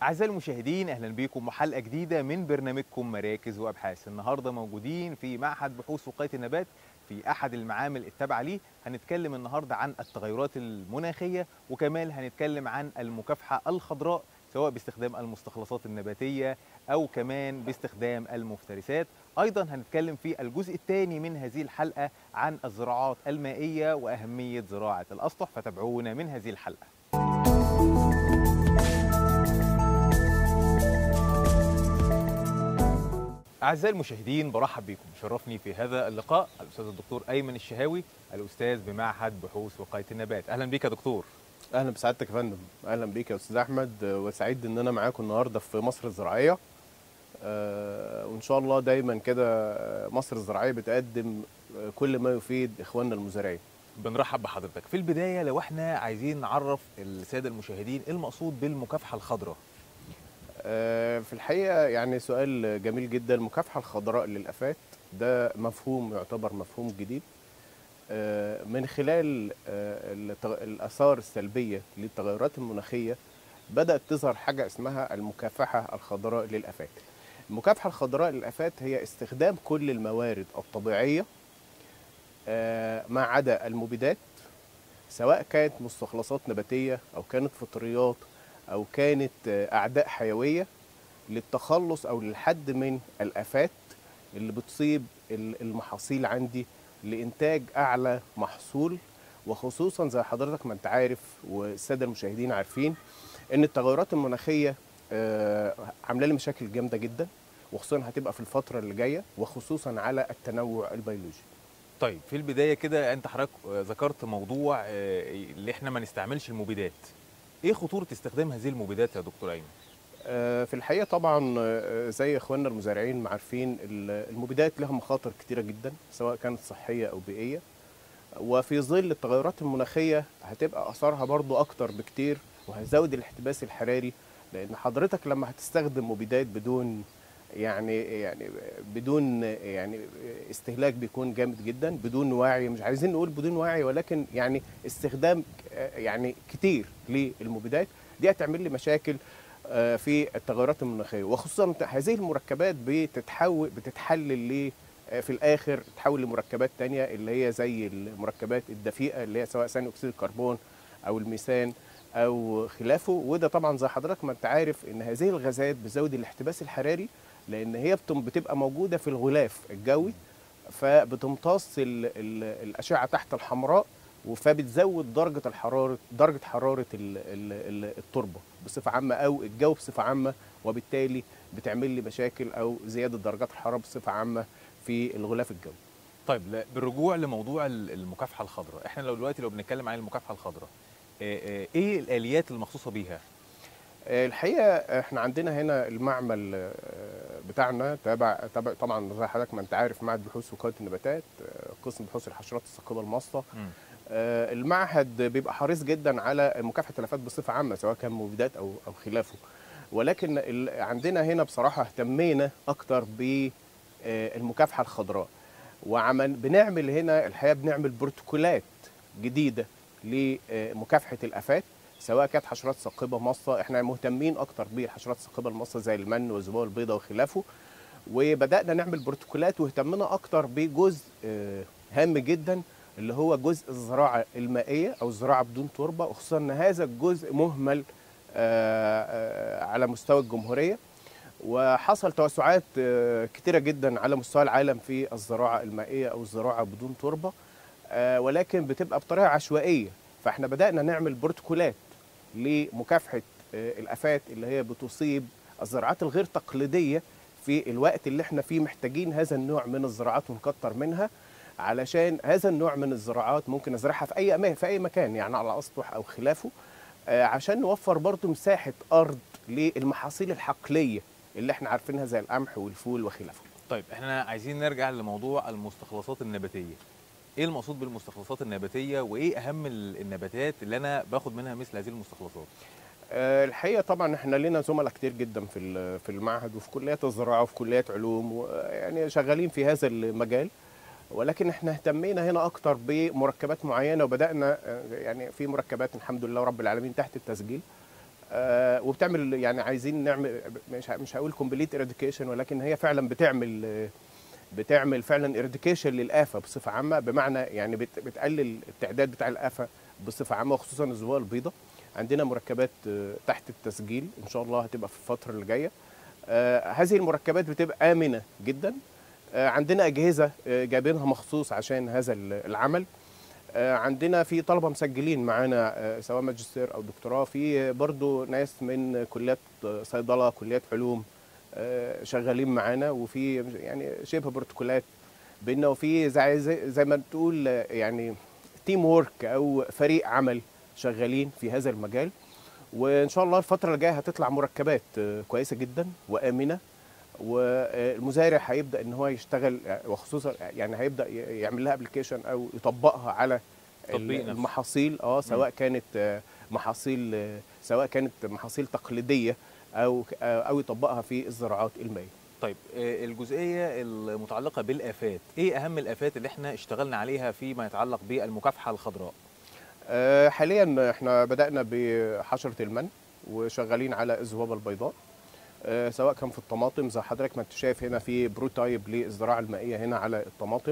أعزائي المشاهدين أهلا بكم وحلقة جديدة من برنامجكم مراكز وأبحاث النهاردة موجودين في معهد بحوث وقاية النبات في أحد المعامل التابعة ليه هنتكلم النهاردة عن التغيرات المناخية وكمان هنتكلم عن المكافحة الخضراء سواء باستخدام المستخلصات النباتية أو كمان باستخدام المفترسات أيضا هنتكلم في الجزء الثاني من هذه الحلقة عن الزراعات المائية وأهمية زراعة الأسطح فتابعونا من هذه الحلقة أعزائي المشاهدين برحب بكم شرفني في هذا اللقاء الأستاذ الدكتور أيمن الشهاوي الأستاذ بمعهد بحوث وقاية النبات أهلا بك يا دكتور اهلا بسعادتك يا فندم اهلا بيك يا استاذ احمد وسعيد ان انا معاكم النهارده في مصر الزراعيه آه، وان شاء الله دايما كده مصر الزراعيه بتقدم كل ما يفيد اخواننا المزارعين بنرحب بحضرتك في البداية لو احنا عايزين نعرف السادة المشاهدين إيه المقصود بالمكافحة الخضراء آه، في الحقيقه يعني سؤال جميل جدا المكافحه الخضراء للافات ده مفهوم يعتبر مفهوم جديد آه، من خلال آه، التغ- الاثار السلبيه للتغيرات المناخيه بدات تظهر حاجه اسمها المكافحه الخضراء للافات المكافحه الخضراء للافات هي استخدام كل الموارد الطبيعيه آه، ما عدا المبيدات سواء كانت مستخلصات نباتيه او كانت فطريات او كانت آه، اعداء حيويه للتخلص او للحد من الافات اللي بتصيب ال- المحاصيل عندي لانتاج اعلى محصول وخصوصا زي حضرتك ما انت عارف والساده المشاهدين عارفين ان التغيرات المناخيه آه، عامله لي مشاكل جامده جدا وخصوصا هتبقى في الفتره اللي جايه وخصوصا على التنوع البيولوجي طيب في البداية كده أنت حضرتك ذكرت موضوع آه، اللي احنا ما نستعملش المبيدات إيه خطورة استخدام هذه المبيدات يا دكتور أيمن آه، في الحقيقه طبعا آه، زي اخواننا المزارعين ما عارفين ال- المبيدات لها مخاطر كتيره جدا سواء كانت صحيه او بيئيه وفي ظل التغيرات المناخيه هتبقى اثارها برضو اكتر بكتير وهتزود الاحتباس الحراري لان حضرتك لما هتستخدم مبيدات بدون يعني يعني بدون يعني استهلاك بيكون جامد جدا بدون وعي مش عايزين نقول بدون وعي ولكن يعني استخدام آه، يعني كتير للمبيدات دي هتعمل لي مشاكل آه، في التغيرات المناخيه وخصوصا هذه المركبات بتتحول بتتحلل ل آه، في الاخر تتحول لمركبات تانية اللي هي زي المركبات الدفيئه اللي هي سواء ثاني اكسيد الكربون او الميثان او خلافه وده طبعا زي حضرتك ما انت عارف ان هذه الغازات بتزود الاحتباس الحراري لان هي بتم- بتبقى موجوده في الغلاف الجوي فبتمتص ال ال الاشعه تحت الحمراء فبتزود درجه الحراره درجه حراره ال ال ال التربه بصفه عامه او الجو بصفه عامه وبالتالي بتعمل لي مشاكل او زياده درجات الحراره بصفه عامه في الغلاف الجوي طيب لا، بالرجوع لموضوع ال- المكافحة الخضراء احنا لو دلوقتي لو بنتكلم عن المكافحة الخضراء آه، آه، إيه الآليات المخصوصة بيها آه، الحقيقه احنا عندنا هنا المعمل آه، بتاعنا تابع تابع طبعا زي حضرتك ما انت عارف معهد بحوث وقايه النباتات آه، قسم بحوث الحشرات الثاقبه المصفى مم. آه، المعهد بيبقى حريص جدا على مكافحه الافات بصفه عامه سواء كان مبيدات او او خلافه ولكن ال- عندنا هنا بصراحه اهتمينا اكتر بالمكافحه الخضراء وعمل بنعمل هنا الحقيقه بنعمل بروتوكولات جديده لمكافحه الافات سواء كانت حشرات ثاقبه مصه احنا مهتمين اكتر بالحشرات الثاقبه المصه زي المن والزبوع البيضاء وخلافه وبدانا نعمل بروتوكولات واهتمنا اكتر بجزء آه، هام جدا اللي هو جزء الزراعه المائيه او الزراعه بدون تربه وخصوصا ان هذا الجزء مهمل آه، آه، على مستوى الجمهوريه وحصل توسعات آه، كتيره جدا على مستوى العالم في الزراعه المائيه او الزراعه بدون تربه آه، ولكن بتبقى بطريقه عشوائيه فاحنا بدانا نعمل بروتوكولات لمكافحه آه، الافات اللي هي بتصيب الزراعات الغير تقليديه في الوقت اللي احنا فيه محتاجين هذا النوع من الزراعات ونكتر منها علشان هذا النوع من الزراعات ممكن ازرعها في اي أما في اي مكان يعني على اسطح او خلافه آه، عشان نوفر برضو مساحه ارض للمحاصيل الحقليه اللي احنا عارفينها زي القمح والفول وخلافه طيب احنا عايزين نرجع لموضوع المستخلصات النباتية ايه المقصود بالمستخلصات النباتية وايه اهم ال- النباتات اللي انا باخد منها مثل هذه المستخلصات آه، الحقيقه طبعا احنا لنا زملاء كتير جدا في ال- في المعهد وفي كليات الزراعه وفي كليات علوم و- يعني شغالين في هذا المجال ولكن احنا اهتمينا هنا اكتر بمركبات معينه وبدانا آه، يعني في مركبات الحمد لله رب العالمين تحت التسجيل آه، وبتعمل يعني عايزين نعمل مش ه- مش هقول كومبليت اريديكيشن ولكن هي فعلا بتعمل آه، بتعمل فعلا اريديكيشن للآفة بصفة عامة بمعنى يعني بت- بتقلل التعداد بتاع الآفة بصفة عامة وخصوصا الزوار البيضاء عندنا مركبات آه، تحت التسجيل ان شاء الله هتبقى في الفترة اللي جاية آه، هذه المركبات بتبقى آمنة جدا آه، عندنا أجهزة آه، جايبينها مخصوص عشان هذا ال- العمل آه، عندنا في طلبة مسجلين معانا آه، سواء ماجستير أو دكتوراه في آه، برضو ناس من كليات آه، صيدلة كليات علوم آه، شغالين معانا وفي يعني شبه بروتوكولات بينا وفي زي, زي, زي ما تقول آه، يعني تيم وورك أو فريق عمل شغالين في هذا المجال وإن شاء الله الفترة اللي جاية هتطلع مركبات آه، كويسة جدا وآمنة والمزارع هيبدا ان هو يشتغل وخصوصا يعني هيبدا ي- يعمل لها ابلكيشن او يطبقها على تطبيق نفسه. المحاصيل اه سواء كانت آه، محاصيل آه، سواء كانت محاصيل تقليديه او آه، او يطبقها في الزراعات المائيه طيب آه، الجزئيه المتعلقه بالافات ايه اهم الافات اللي احنا اشتغلنا عليها فيما يتعلق بالمكافحه الخضراء آه، حاليا احنا بدانا بحشره المن وشغالين على الذبابه البيضاء آه، سواء كان في الطماطم زي حضرتك ما انت شايف هنا في بروتايب للزراعه المائيه هنا على الطماطم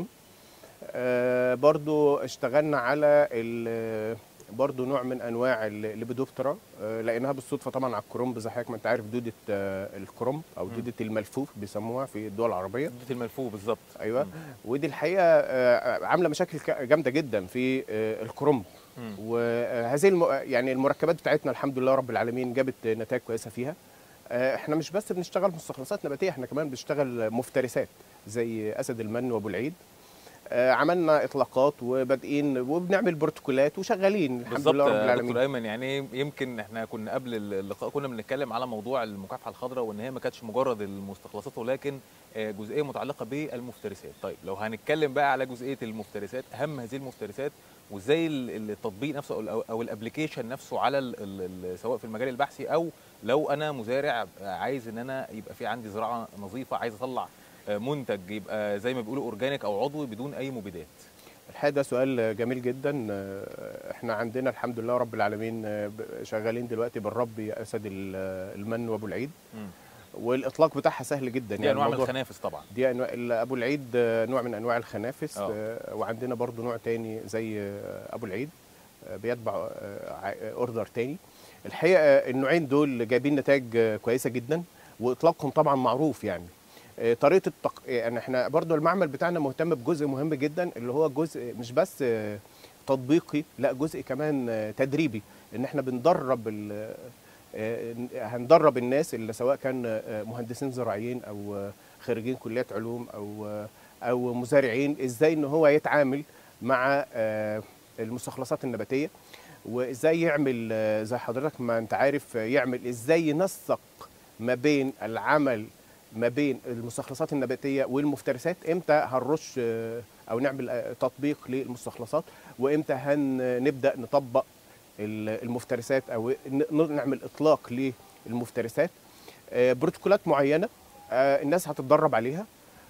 آه، برضو اشتغلنا على ال- برضو نوع من انواع ال- الليبيدوبترا آه، لقيناها بالصدفه طبعا على الكرنب زي حضرتك ما انت عارف دوده آه، الكرنب او مم. دوده الملفوف بيسموها في الدول العربيه ضد الملفوف بالظبط ايوه مم. ودي الحقيقه آه، عامله مشاكل ك- جامده جدا في آه، الكرنب مم. وهذه الم... يعني المركبات بتاعتنا الحمد لله رب العالمين جابت نتائج كويسه فيها آه، احنا مش بس بنشتغل مستخلصات نباتيه احنا كمان بنشتغل مفترسات زي اسد المن وابو العيد آه، عملنا اطلاقات وبادئين وبنعمل بروتوكولات وشغالين الحمد بالظبط لله رب يا العالمين دكتور ايمن يعني يمكن احنا كنا قبل اللقاء كنا بنتكلم على موضوع المكافحه الخضراء وان هي ما كانتش مجرد المستخلصات ولكن آه، جزئيه متعلقه بالمفترسات طيب لو هنتكلم بقى على جزئيه المفترسات اهم هذه المفترسات وازاي ال- التطبيق نفسه او ال- او الابلكيشن نفسه على ال ال سواء في المجال البحثي او لو انا مزارع عايز ان انا يبقى في عندي زراعه نظيفه عايز اطلع آه، منتج يبقى زي ما بيقولوا اورجانيك او عضوي بدون اي مبيدات الحقيقه ده سؤال جميل جدا آه، احنا عندنا الحمد لله رب العالمين آه، ب- شغالين دلوقتي بالرب اسد ال- المن وابو العيد مم. والاطلاق بتاعها سهل جدا دي انواع من الموضوع- الخنافس طبعا دي انواع ال- ابو العيد آه، نوع من انواع الخنافس آه. آه، وعندنا برضو نوع تاني زي آه، ابو العيد آه، بيتبع آه، ع- اوردر تاني الحقيقه آه، النوعين دول جايبين نتائج آه، كويسه جدا واطلاقهم طبعا معروف يعني آه، طريقه التق... يعني احنا برضو المعمل بتاعنا مهتم بجزء مهم جدا اللي هو جزء مش بس آه، تطبيقي لا جزء كمان آه، تدريبي ان احنا بندرب ال- آه، هندرب الناس اللي سواء كان آه، مهندسين زراعيين او آه، خريجين كليات علوم او آه، او مزارعين ازاي ان هو يتعامل مع آه، المستخلصات النباتيه وازاي يعمل آه، زي حضرتك ما انت عارف آه، يعمل ازاي ينسق ما بين العمل ما بين المستخلصات النباتيه والمفترسات امتى هنرش آه، او نعمل آه، تطبيق للمستخلصات وامتى هنبدا نطبق ال- المفترسات او ن- نعمل اطلاق للمفترسات آه، بروتوكولات معينه آه، الناس هتتدرب عليها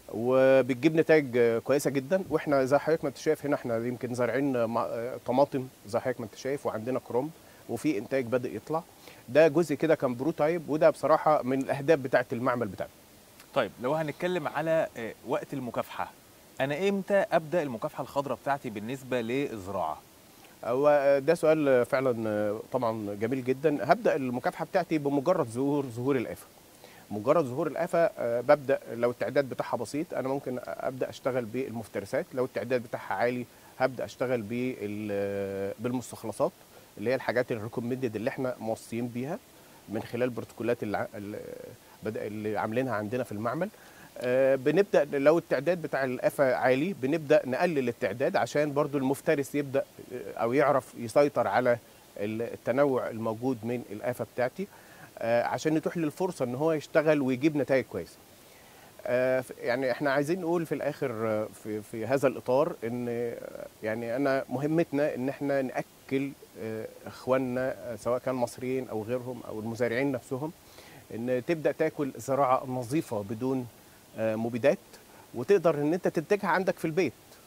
وبتجيب نتائج آه، كويسه جدا واحنا زي حضرتك ما انت شايف هنا احنا يمكن زارعين مع- آه، طماطم زي حضرتك ما انت شايف وعندنا كرومب وفي انتاج بدا يطلع ده جزء كده كان بروتايب وده بصراحه من الاهداف بتاعه المعمل بتاعنا طيب لو هنتكلم على آه، وقت المكافحه انا امتى ابدا المكافحه الخضراء بتاعتي بالنسبه للزراعه هو ده سؤال فعلا طبعا جميل جدا هبدا المكافحه بتاعتي بمجرد ظهور ظهور الافه مجرد ظهور الافه آه، ببدا لو التعداد بتاعها بسيط انا ممكن ابدا اشتغل بالمفترسات لو التعداد بتاعها عالي هبدا اشتغل بال- بالمستخلصات اللي هي الحاجات الريكومندد اللي احنا موصيين بيها من خلال بروتوكولات اللي ع- اللي بدا اللي عاملينها عندنا في المعمل آه، بنبدا لو التعداد بتاع الافه عالي بنبدا نقلل التعداد عشان برضو المفترس يبدا آه، او يعرف يسيطر على ال- التنوع الموجود من الافه بتاعتي آه، عشان يتيح لي الفرصه ان هو يشتغل ويجيب نتائج كويسه آه، ف- يعني احنا عايزين نقول في الاخر آه، في في هذا الاطار ان آه، يعني انا مهمتنا ان احنا ناكل آه، اخواننا آه، سواء كان مصريين او غيرهم او المزارعين نفسهم ان تبدا تاكل زراعه نظيفه بدون آه، مبيدات وتقدر ان انت تنتجها عندك في البيت أيوة.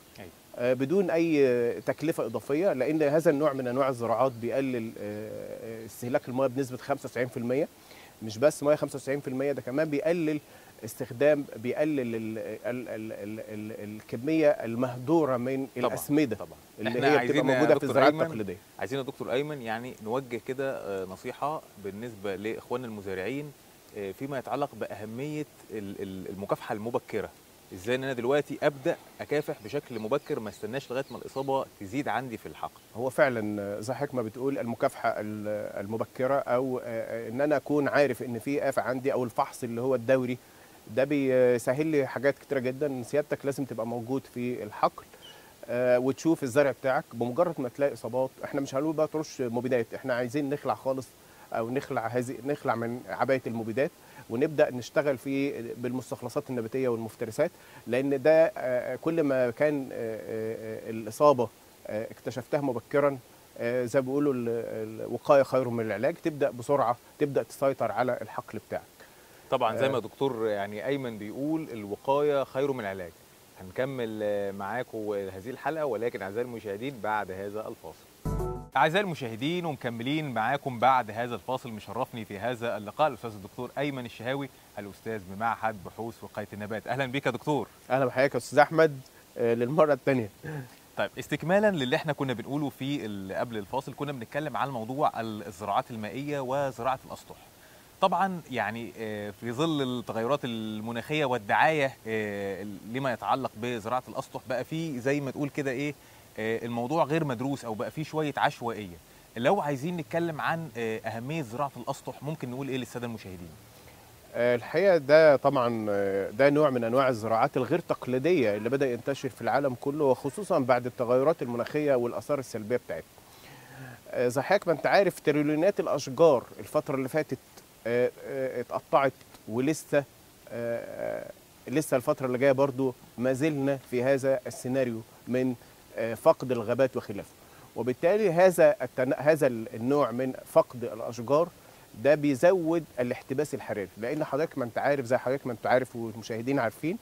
آه، بدون اي آه، تكلفه اضافيه لان هذا النوع من انواع الزراعات بيقلل آه، استهلاك المياه بنسبه 95% مش بس مياه 95% ده كمان بيقلل استخدام بيقلل ال ال ال ال ال الكميه المهدوره من طبعاً، الاسمده طبعا اللي إحنا هي عايزين بتبقى يا موجوده في دكتور الزراعه أيمن التقليديه عايزين يا دكتور ايمن يعني نوجه كده آه، نصيحه بالنسبه لاخواننا المزارعين آه، فيما يتعلق باهميه ال- ال- المكافحه المبكره ازاي ان انا دلوقتي ابدا اكافح بشكل مبكر ما استناش لغايه ما الاصابه تزيد عندي في الحقل هو فعلا زي حضرتك ما بتقول المكافحه ال- المبكره او آه، ان انا اكون عارف ان في افه عندي او الفحص اللي هو الدوري ده بيسهل لي حاجات كتيره جدا سيادتك لازم تبقى موجود في الحقل آه، وتشوف الزرع بتاعك بمجرد ما تلاقي اصابات احنا مش هنقول بقى ترش مبيدات احنا عايزين نخلع خالص او نخلع هذه نخلع من عبايه المبيدات ونبدا نشتغل في بالمستخلصات النباتيه والمفترسات لان ده آه، كل ما كان آه، آه، الاصابه آه، اكتشفتها مبكرا آه، زي ما بيقولوا ال- الوقايه خير من العلاج تبدا بسرعه تبدا تسيطر على الحقل بتاعك طبعا زي آه. ما دكتور يعني ايمن بيقول الوقايه خير من العلاج هنكمل آه، معاكم هذه الحلقه ولكن اعزائي المشاهدين بعد هذا الفاصل اعزائي المشاهدين ومكملين معاكم بعد هذا الفاصل مشرفني في هذا اللقاء الاستاذ الدكتور ايمن الشهاوي الاستاذ بمعهد بحوث وقايه النبات اهلا بك يا دكتور اهلا بحضرتك يا استاذ احمد آه، للمره الثانيه طيب استكمالا للي احنا كنا بنقوله في ال- قبل الفاصل كنا بنتكلم عن موضوع ال- الزراعات المائيه وزراعه الاسطح طبعا يعني آه، في ظل التغيرات المناخيه والدعايه آه، لما يتعلق بزراعه الاسطح بقى في زي ما تقول كده ايه آه، الموضوع غير مدروس او بقى فيه شويه عشوائيه لو عايزين نتكلم عن آه، اهميه زراعه الاسطح ممكن نقول ايه للساده المشاهدين آه، الحقيقه ده طبعا آه، ده نوع من انواع الزراعات الغير تقليديه اللي بدا ينتشر في العالم كله وخصوصا بعد التغيرات المناخيه والاثار السلبيه بتاعتها. آه، زي حضرتك ما انت عارف تريليونات الاشجار الفتره اللي فاتت آه، آه، اتقطعت ولسه آه، آه، لسه الفتره اللي جايه برضو ما زلنا في هذا السيناريو من آه، فقد الغابات وخلافه. وبالتالي هذا التن... هذا النوع من فقد الاشجار ده بيزود الاحتباس الحراري لان حضرتك ما انت عارف زي حضرتك ما انت عارف والمشاهدين عارفين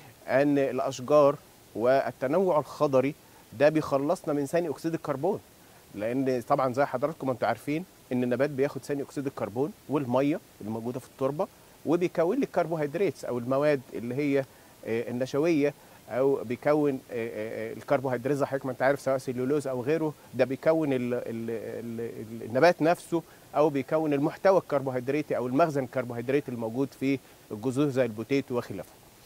ان الاشجار والتنوع الخضري ده بيخلصنا من ثاني اكسيد الكربون لان طبعا زي حضراتكم ما انتم عارفين ان النبات بياخد ثاني اكسيد الكربون والميه اللي موجوده في التربه وبيكون لي الكربوهيدرات او المواد اللي هي آه، النشويه او بيكون آه، آه، الكربوهيدرات زي حضرتك ما انت عارف سواء سيلولوز او غيره ده بيكون ال ال ال ال النبات نفسه او بيكون المحتوى الكربوهيدراتي او المخزن الكربوهيدراتي الموجود في الجذور زي البوتيتو وخلافه.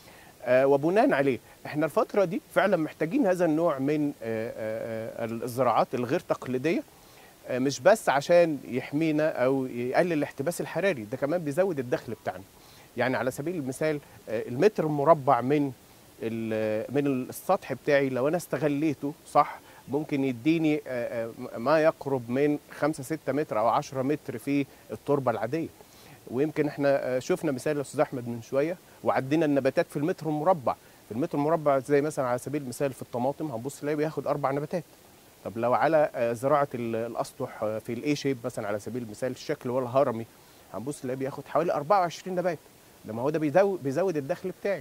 آه، وبناء عليه احنا الفتره دي فعلا محتاجين هذا النوع من آه، آه، آه، الزراعات الغير تقليديه آه، مش بس عشان يحمينا او يقلل الاحتباس الحراري ده كمان بيزود الدخل بتاعنا يعني على سبيل المثال آه، المتر المربع من ال- من السطح بتاعي لو انا استغليته صح ممكن يديني آه، آه، ما يقرب من 5 6 متر او 10 متر في التربه العاديه ويمكن احنا آه، شفنا مثال الاستاذ احمد من شويه وعدينا النباتات في المتر المربع في المتر المربع زي مثلا على سبيل المثال في الطماطم هنبص نلاقي بياخد اربع نباتات طب لو على آه، زراعه ال- الاسطح آه، في الاي شيب مثلا على سبيل المثال الشكل هو الهرمي هنبص نلاقي بياخد حوالي 24 نبات لما هو ده بيزود بيزود الدخل بتاعي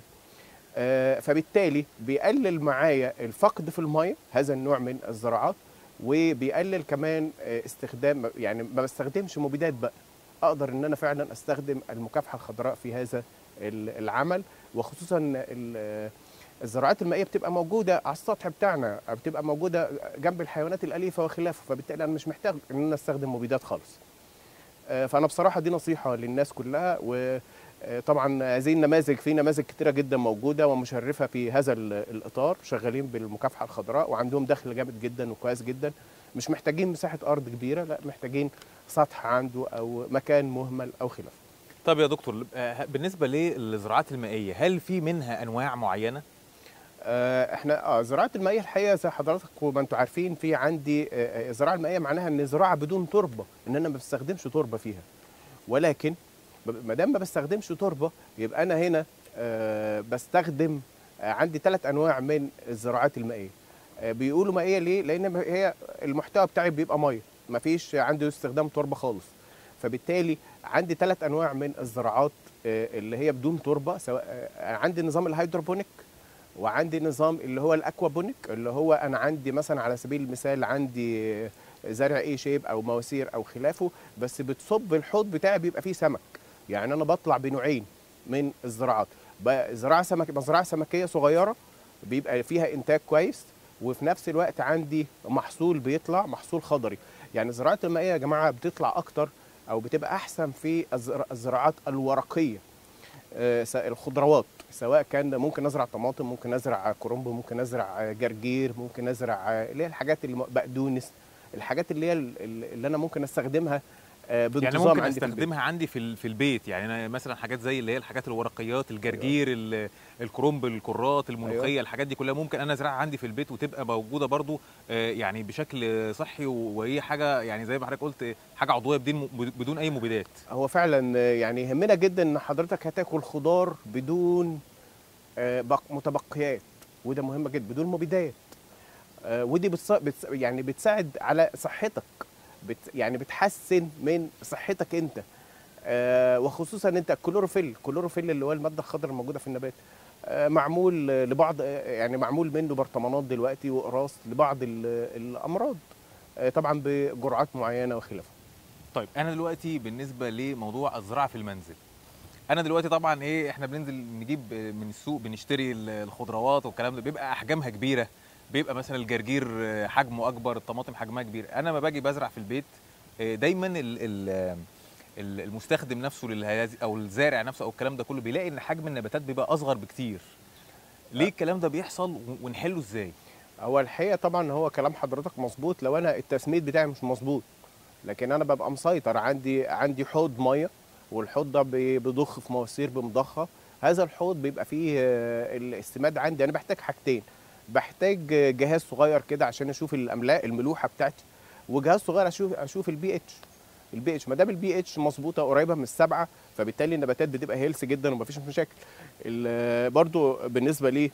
آه، فبالتالي بيقلل معايا الفقد في الميه هذا النوع من الزراعات وبيقلل كمان آه، استخدام يعني ما بستخدمش مبيدات بقى اقدر ان انا فعلا استخدم المكافحه الخضراء في هذا ال- العمل وخصوصا ال- الزراعات المائيه بتبقى موجوده على السطح بتاعنا بتبقى موجوده جنب الحيوانات الاليفه وخلافه فبالتالي انا مش محتاج ان انا استخدم مبيدات خالص آه، فانا بصراحه دي نصيحه للناس كلها وطبعا هذه النماذج في نماذج كتيره جدا موجوده ومشرفه في هذا ال- الاطار شغالين بالمكافحه الخضراء وعندهم دخل جامد جدا وكويس جدا مش محتاجين مساحه ارض كبيره لا محتاجين سطح عنده او مكان مهمل او خلافه طب يا دكتور آه، بالنسبه للزراعات المائيه هل في منها انواع معينه آه، احنا اه زراعه المائيه الحقيقه زي حضرتك وما انتم عارفين في عندي آه، آه، الزراعه المائيه معناها ان زراعه بدون تربه ان انا ما بستخدمش تربه فيها ولكن ب- ما دام ما بستخدمش تربه يبقى انا هنا آه، بستخدم آه، عندي ثلاث انواع من الزراعات المائيه آه، بيقولوا مائيه ليه لان هي المحتوى بتاعي بيبقى ميه ما فيش عنده استخدام تربه خالص فبالتالي عندي ثلاث انواع من الزراعات آه، اللي هي بدون تربه سواء آه، عندي نظام الهيدروبونيك وعندي نظام اللي هو الاكوابونيك اللي هو انا عندي مثلا على سبيل المثال عندي زرع اي شيب او مواسير او خلافه بس بتصب الحوض بتاعي بيبقى فيه سمك يعني انا بطلع بنوعين من الزراعات بقى زراعه سمك مزرعه سمكيه صغيره بيبقى فيها انتاج كويس وفي نفس الوقت عندي محصول بيطلع محصول خضري يعني زراعه المائيه يا جماعه بتطلع اكتر او بتبقى احسن في الزرا- الزراعات الورقيه آه، س- الخضروات سواء كان ممكن ازرع طماطم ممكن ازرع كرنب ممكن ازرع جرجير ممكن ازرع آه، اللي هي الحاجات اللي م- بقدونس الحاجات اللي هي ال- ال- اللي انا ممكن استخدمها آه، بانتظام يعني ممكن عندي في البيت. استخدمها عندي في ال- في البيت يعني انا مثلا حاجات زي اللي هي الحاجات الورقيات الجرجير ال- الكرنب الكرات الملوخيه أيوة. الحاجات دي كلها ممكن انا ازرعها عندي في البيت وتبقى موجوده برضو آه، يعني بشكل صحي وهي حاجه يعني زي ما حضرتك قلت حاجه عضويه بدون بدون اي مبيدات هو فعلا آه، يعني يهمنا جدا ان حضرتك هتاكل خضار بدون آه، بق- متبقيات وده مهم جدا بدون مبيدات آه، ودي بتص... بتس... يعني بتساعد على صحتك بت... يعني بتحسن من صحتك انت آه، وخصوصا انت الكلوروفيل الكلوروفيل اللي هو الماده الخضراء الموجوده في النبات آه، معمول آه، لبعض آه، يعني معمول منه برطمانات دلوقتي واقراص لبعض ال- الامراض آه، طبعا بجرعات معينه وخلافه طيب انا دلوقتي بالنسبه لموضوع الزراعه في المنزل انا دلوقتي طبعا ايه احنا بننزل نجيب من السوق بنشتري ال- الخضروات والكلام ده بيبقى احجامها كبيره بيبقى مثلا الجرجير آه، حجمه اكبر الطماطم حجمها كبير انا ما باجي بزرع في البيت آه، دايما ال ال ال- المستخدم نفسه للهياز او الزارع نفسه او الكلام ده كله بيلاقي ان حجم النباتات بيبقى اصغر بكتير ليه الكلام ده بيحصل و- ونحله ازاي هو الحقيقه طبعا هو كلام حضرتك مظبوط لو انا التسميد بتاعي مش مظبوط لكن انا ببقى مسيطر عندي عندي حوض ميه والحوض ده بي- بيضخ في مواسير بمضخه هذا الحوض بيبقى فيه آه، الاستماد عندي انا بحتاج حاجتين بحتاج آه، جهاز صغير كده عشان اشوف الاملاء الملوحه بتاعتي وجهاز صغير اشوف اشوف البي اتش البي اتش ما دام البي اتش مظبوطه قريبه من السبعه فبالتالي النباتات بتبقى هيلث جدا ومفيش مشاكل ال- برضو بالنسبه لي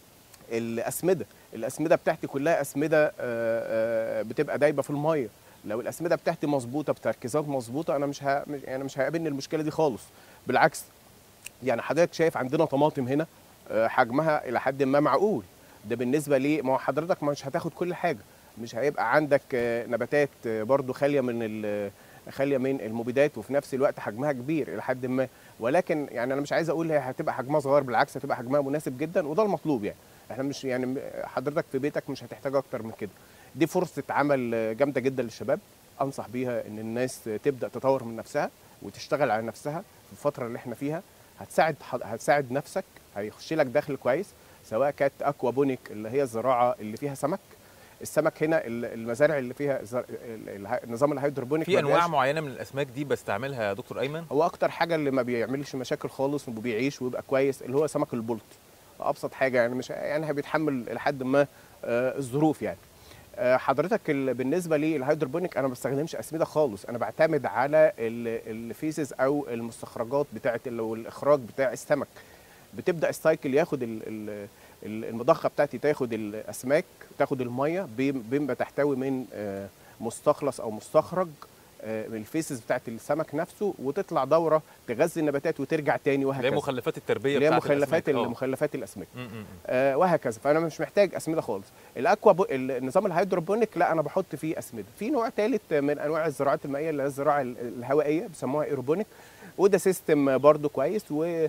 الاسمده الاسمده بتاعتي كلها اسمده آه، آه، بتبقى دايبه في الميه لو الاسمده بتاعتي مظبوطه بتركيزات مظبوطه انا مش ه... مش- يعني مش هيقابلني المشكله دي خالص بالعكس يعني حضرتك شايف عندنا طماطم هنا آه، حجمها الى حد ما معقول ده بالنسبه لي ما هو حضرتك مش هتاخد كل حاجه مش هيبقى عندك آه، نباتات آه، برضو خاليه من ال- خاليه من المبيدات وفي نفس الوقت حجمها كبير الى حد ما ولكن يعني انا مش عايز اقول هي هتبقى حجمها صغير بالعكس هتبقى حجمها مناسب جدا وده المطلوب يعني احنا مش يعني م- حضرتك في بيتك مش هتحتاج اكتر من كده دي فرصه عمل آه، جامده جدا للشباب انصح بيها ان الناس تبدا تطور من نفسها وتشتغل على نفسها في الفتره اللي احنا فيها هتساعد حض- هتساعد نفسك هيخش لك دخل كويس سواء كانت اكوابونيك اللي هي الزراعه اللي فيها سمك السمك هنا ال- المزارع اللي فيها زر- ال- ال- النظام الهيدروبونيك في ما انواع بيبقاش- معينه من الاسماك دي بستعملها يا دكتور ايمن هو اكتر حاجه اللي ما بيعملش مشاكل خالص وبيعيش ويبقى كويس اللي هو سمك البلط ابسط حاجه يعني مش يعني بيتحمل لحد ما آه، الظروف يعني آه، حضرتك ال- بالنسبه للهيدروبونيك انا ما بستخدمش اسمده خالص انا بعتمد على ال- الفيسز او المستخرجات بتاعه ال- والاخراج بتاع السمك بتبدا السايكل ياخد ال- ال- ال- المضخه بتاعتي تاخد الاسماك تاخد الميه بم- بما تحتوي من آه، مستخلص او مستخرج آه، من الفيسز بتاعت السمك نفسه وتطلع دوره تغذي النباتات وترجع تاني اللي هي وهكذا مخلفات التربيه اللي هي بتاعت مخلفات الأسماك. آه. مخلفات الاسماك م- م- م. آه وهكذا فانا مش محتاج اسمده خالص الاكوا بو... النظام الهيدروبونيك لا انا بحط فيه اسمده في نوع ثالث من انواع الزراعات المائيه اللي هي الزراعه ال- الهوائيه بيسموها ايروبونيك وده سيستم برضو كويس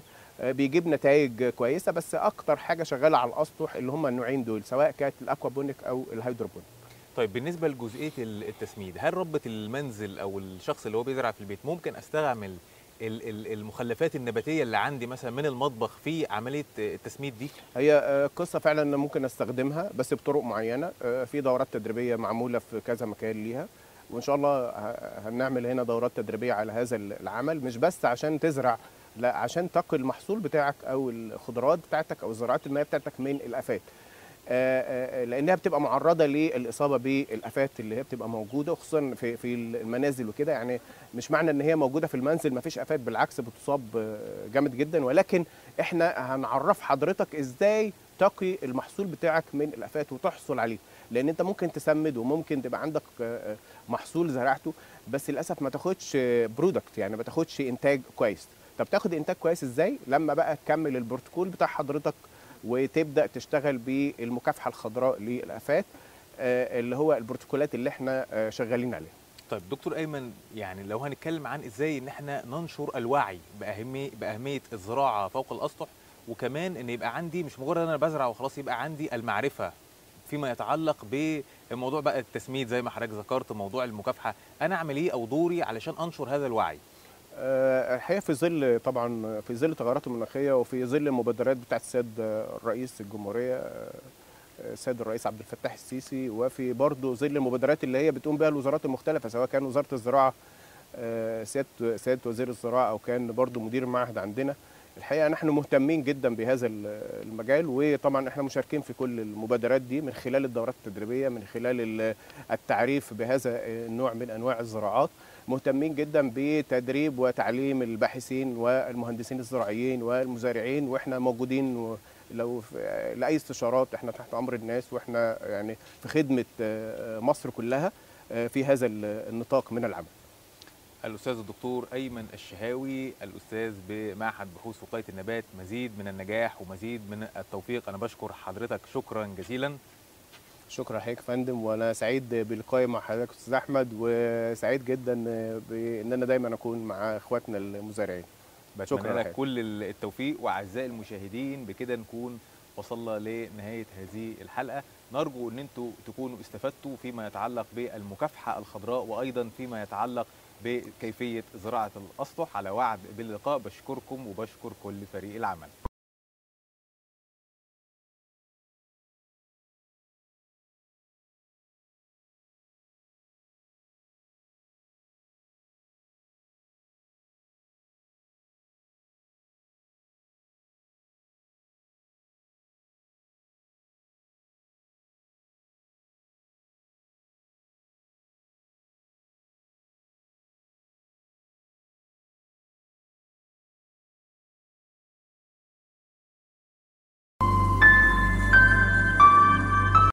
وبيجيب نتائج كويسه بس اكتر حاجه شغاله على الاسطح اللي هم النوعين دول سواء كانت الاكوابونيك او الهيدروبونيك طيب بالنسبه لجزئيه ال- التسميد هل ربة المنزل او الشخص اللي هو بيزرع في البيت ممكن استعمل ال- ال- المخلفات النباتيه اللي عندي مثلا من المطبخ في عمليه التسميد دي هي آه، قصه فعلا ممكن استخدمها بس بطرق معينه آه، في دورات تدريبيه معموله في كذا مكان ليها وان شاء الله ه- هنعمل هنا دورات تدريبيه على هذا العمل مش بس عشان تزرع لا عشان تقي المحصول بتاعك او الخضروات بتاعتك او الزراعات المائيه بتاعتك من الافات آه، آه، لانها بتبقى معرضه للاصابه بالافات اللي هي بتبقى موجوده وخصوصا في في المنازل وكده يعني مش معنى ان هي موجوده في المنزل ما فيش افات بالعكس بتصاب آه، جامد جدا ولكن احنا هنعرف حضرتك ازاي تقي المحصول بتاعك من الافات وتحصل عليه لان انت ممكن تسمد وممكن تبقى عندك آه، آه، محصول زرعته بس للاسف ما تاخدش برودكت يعني ما تاخدش انتاج كويس طب تاخد انتاج كويس ازاي لما بقى تكمل البروتوكول بتاع حضرتك وتبدا تشتغل بالمكافحه الخضراء للافات آه، اللي هو البروتوكولات اللي احنا آه، شغالين عليها طيب دكتور ايمن يعني لو هنتكلم عن ازاي ان احنا ننشر الوعي باهميه باهميه الزراعه فوق الاسطح وكمان ان يبقى عندي مش مجرد انا بزرع وخلاص يبقى عندي المعرفه فيما يتعلق بموضوع بقى التسميد زي ما حضرتك ذكرت موضوع المكافحه انا اعمل ايه او دوري علشان انشر هذا الوعي آه، الحقيقه في ظل طبعا في ظل التغيرات المناخيه وفي ظل المبادرات بتاعت السيد آه، الرئيس الجمهوريه آه، السيد الرئيس عبد الفتاح السيسي وفي برضه ظل المبادرات اللي هي بتقوم بها الوزارات المختلفه سواء كان وزاره الزراعه آه، سياده سياده وزير الزراعه او كان برضه مدير المعهد عندنا الحقيقه نحن مهتمين جدا بهذا ال- المجال وطبعا احنا مشاركين في كل المبادرات دي من خلال الدورات التدريبيه من خلال ال- التعريف بهذا النوع من انواع الزراعات مهتمين جدا بتدريب وتعليم الباحثين والمهندسين الزراعيين والمزارعين واحنا موجودين و- لو في- لاي استشارات احنا تحت امر الناس واحنا يعني في خدمه آه، مصر كلها آه، في هذا ال- النطاق من العمل الاستاذ الدكتور ايمن الشهاوي الاستاذ بمعهد بحوث وقايه النبات مزيد من النجاح ومزيد من التوفيق انا بشكر حضرتك شكرا جزيلا شكرا لحضرتك يا فندم وانا سعيد بلقائي مع حضرتك استاذ احمد وسعيد جدا بان انا دايما اكون مع اخواتنا المزارعين بتمنى شكراً لك لحضرتك. كل التوفيق واعزائي المشاهدين بكده نكون وصلنا لنهايه هذه الحلقه نرجو ان انتم تكونوا استفدتوا فيما يتعلق بالمكافحه الخضراء وايضا فيما يتعلق بكيفيه زراعه الاسطح على وعد باللقاء بشكركم وبشكر كل فريق العمل